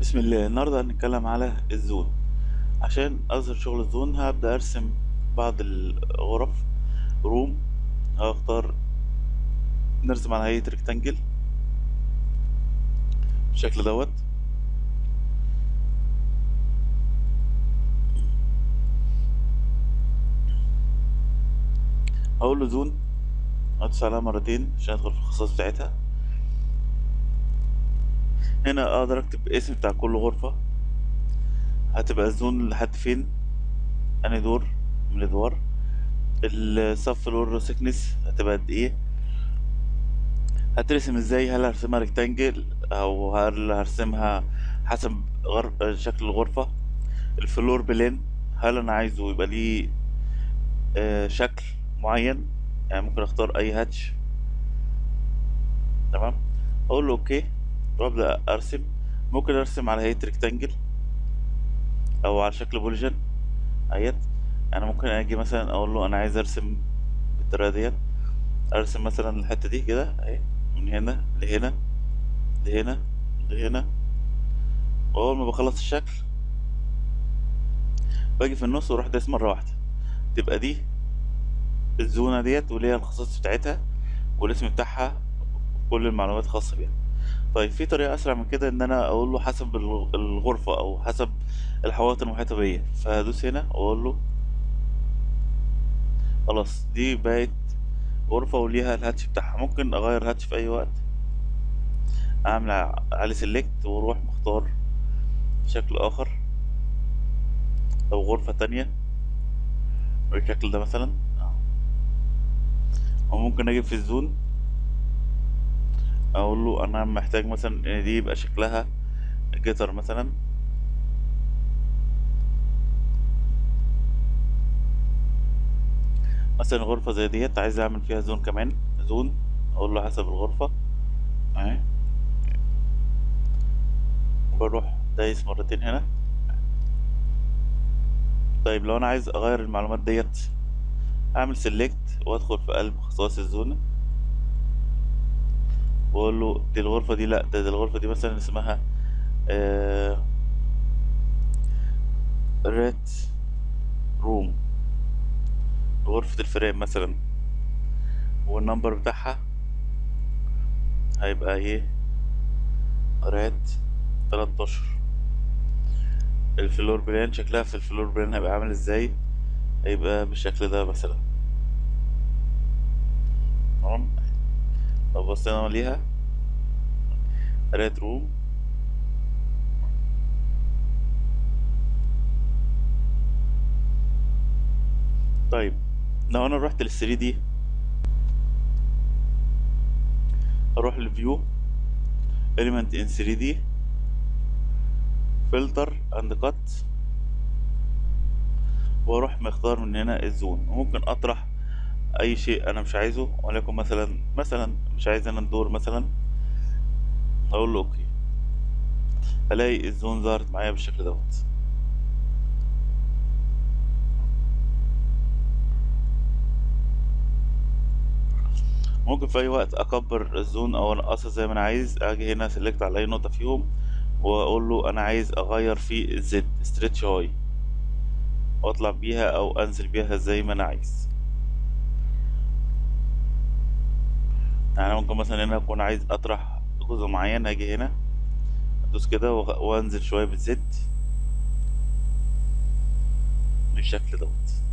بسم الله النهاردة هنتكلم على الزون عشان أظهر شغل الزون هبدأ أرسم بعض الغرف روم هختار نرسم على هيئة ريكتانجل بالشكل دوت هقول له زون هدوس عليها مرتين عشان ادخل في الخصائص بتاعتها هنا اقدر اكتب اسم بتاع كل غرفة هتبقى الزون لحد فين انهي دور من الادوار الصف الور سيكنس هتبقى قد ايه هترسم ازاي هل هرسمها ريكتانجل او هل هرسمها حسب غر... شكل الغرفة الفلور بلين هل انا عايزه يبقى ليه آه شكل معين يعني ممكن اختار اي هاتش تمام اقول له اوكي وابدا ارسم ممكن ارسم على هيئه ريكتانجل او على شكل بوليجن اهيت انا ممكن اجي مثلا اقول له انا عايز ارسم بالطريقه ديت ارسم مثلا الحته دي كده اهي من هنا لهنا لهنا لهنا واول ما بخلص الشكل باجي في النص واروح دايس مره واحده تبقى دي الزونه ديت وليها الخصائص بتاعتها والاسم بتاعها كل المعلومات الخاصه بيها طيب في طريقة أسرع من كده إن أنا أقول له حسب الغرفة أو حسب الحوائط المحيطة بيا فهدوس هنا وأقول له خلاص دي بقت غرفة وليها الهاتش بتاعها ممكن أغير هاتش في أي وقت أعمل عليه سيلكت وأروح مختار شكل آخر أو غرفة تانية بالشكل ده مثلا أو ممكن أجي في الزون اقول له انا محتاج مثلا ان دي يبقى شكلها جيتر مثلا مثلا غرفة زي ديت عايز اعمل فيها زون كمان زون اقول له حسب الغرفة اهي بروح دايس مرتين هنا طيب لو انا عايز اغير المعلومات ديت اعمل سيلكت وادخل في قلب خصائص الزونة واقول له دي الغرفة دي لا ده, ده الغرفة دي مثلا اسمها آه ريت روم غرفة الفريم مثلا والنمبر بتاعها هيبقى ايه ريت تلاتاشر الفلور بلان شكلها في الفلور بلان هيبقى عامل ازاي هيبقى بالشكل ده مثلا تمام لو بصينا ليها ريد روم طيب لو انا رحت لل 3 دي اروح لفيو element in 3 دي فلتر اند كات واروح مختار من هنا الزون وممكن اطرح اي شيء انا مش عايزه وليكن مثلا مثلا مش عايز انا الدور مثلا اقول له اوكي الاقي الزون ظهرت معايا بالشكل دوت ممكن في اي وقت اكبر الزون او انقصها زي ما انا عايز اجي هنا سيلكت على اي نقطه فيهم واقول له انا عايز اغير في الزد ستريتش هاي واطلع بيها او انزل بيها زي ما انا عايز يعني ممكن مثلا هنا اكون عايز اطرح جزء معين هاجي هنا ادوس كده وانزل شويه بالزد بالشكل دوت